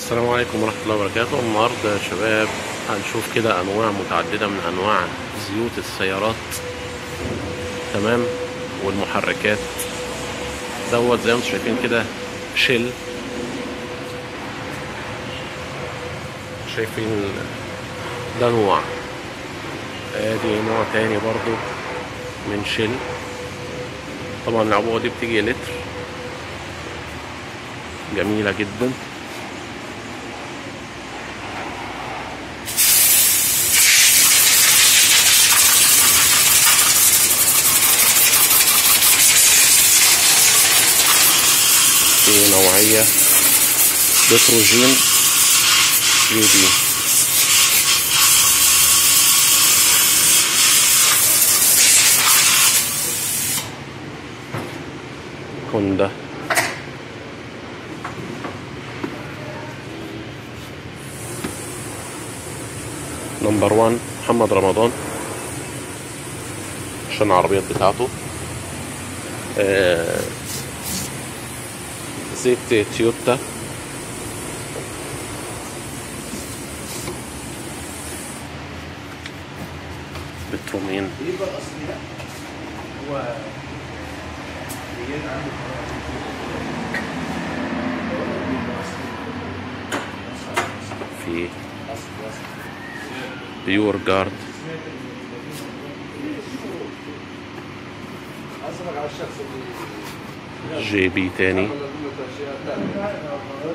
السلام عليكم ورحمة الله وبركاته النهاردة يا شباب هنشوف كده أنواع متعددة من أنواع زيوت السيارات تمام والمحركات دوت زي ما انتم شايفين كده شيل شايفين ده نوع ادي نوع تاني برضو من شيل طبعا العبوة دي بتيجي لتر جميلة جدا في نوعية بتروجين يو دي هوندا نمبر وان محمد رمضان عشان العربيات بتاعته آه زيت تويوتا بترومين يبقى اصلي لا هو ريال عنده في بيور جارد اصلك على الشخص اللي جي بي تاني عمل لنا تأشيرة تانية.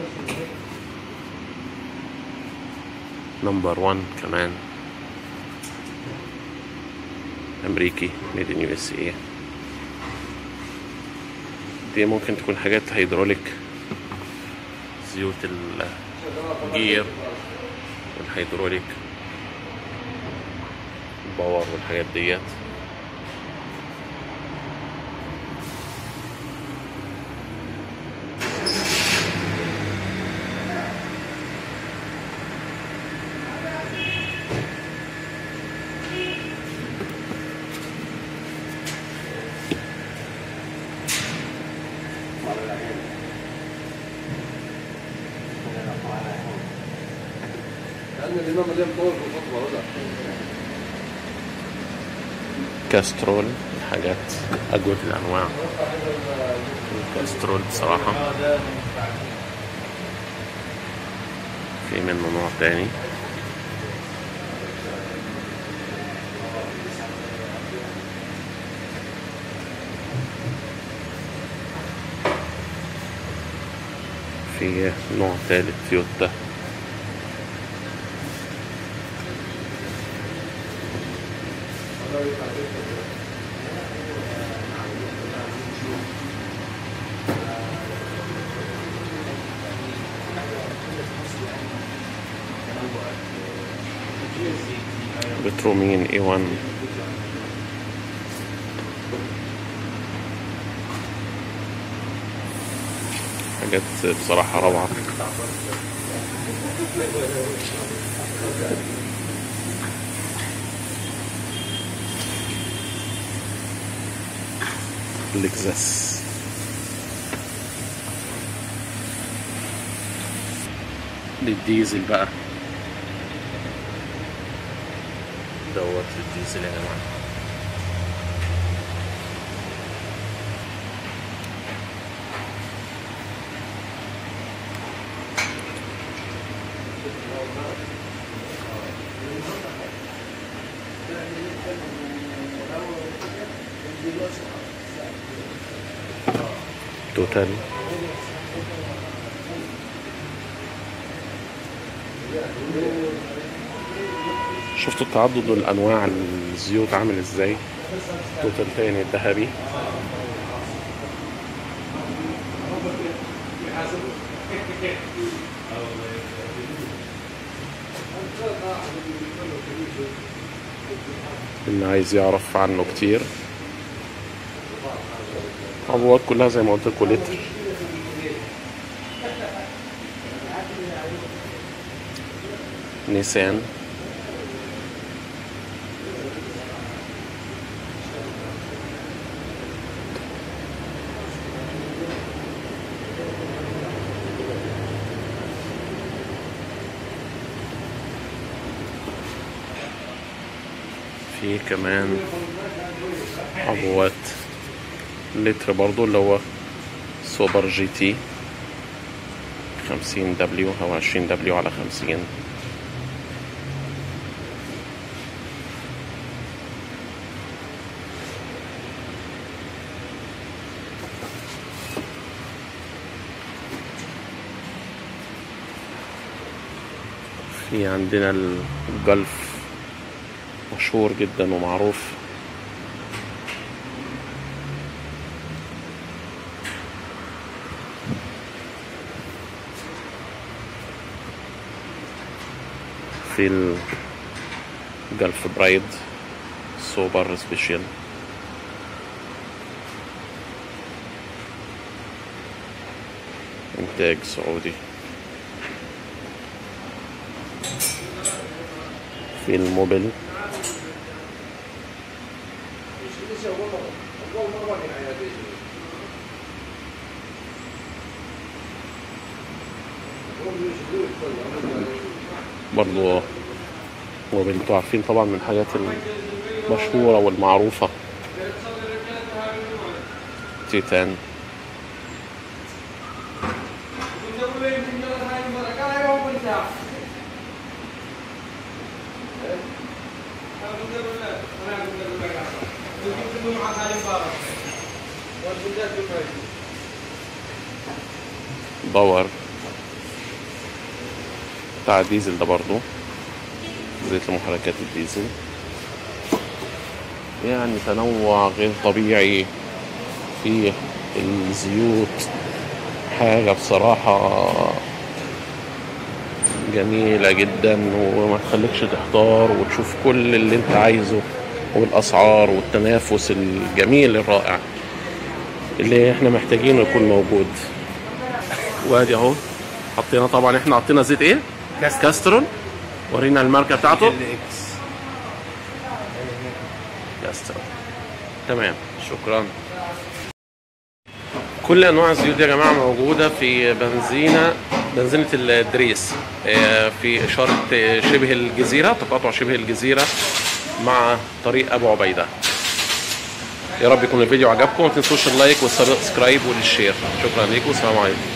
نمبر 1 كمان امريكي ميد ان يو اس اي دي ممكن تكون حاجات هيدروليك زيوت الجير والهيدروليك الباور والحاجات ديت لأن الإمام مليان طول في الخطبة وضع كاسترول حاجات أجود الأنواع الكاسترول بصراحة في منه نوع تاني في نوع تالت تويوتا بترومين اي 1 حاجات بصراحة روعة لكزاس للديزل بقى دوت للديزل يا جماعة توتال شفتوا تعدد الانواع الزيوت عامل ازاي توتال تاني الذهبي اللي عايز يعرف عنه كتير عبوات كلها زي ما قلت لكم لتر نيسان في كمان عبوات لتر برضو اللي هو سوبر جي تي خمسين دبليو أو عشرين دبليو على خمسين في عندنا الجلف مشهور جدا ومعروف في الجلف برايد سوبر سبيشال إنتاج سعودي في الموبل برضو موبل انتوا عارفين طبعا من الحاجات المشهورة والمعروفة تيتان باور بتاع الديزل ده برضو زيت المحركات الديزل يعني تنوع غير طبيعي في الزيوت حاجة بصراحة جميلة جدا وما تخليكش تحتار وتشوف كل اللي انت عايزه والأسعار والتنافس الجميل الرائع اللي احنا محتاجينه يكون موجود وادي اهو حطينا طبعا احنا حطينا زيت ايه؟ كاسترون ورينا الماركة بتاعته كاسترون تمام شكرا كل انواع الزيوت دي يا جماعه موجوده في بنزينه بنزينه الدريس آه، في اشاره آه، شبه الجزيره تقاطع شبه الجزيره مع طريق ابو عبيده يا رب يكون الفيديو عجبكم ما تنسوش اللايك والسبسكرايب والشير شكرا لكم والسلام عليكم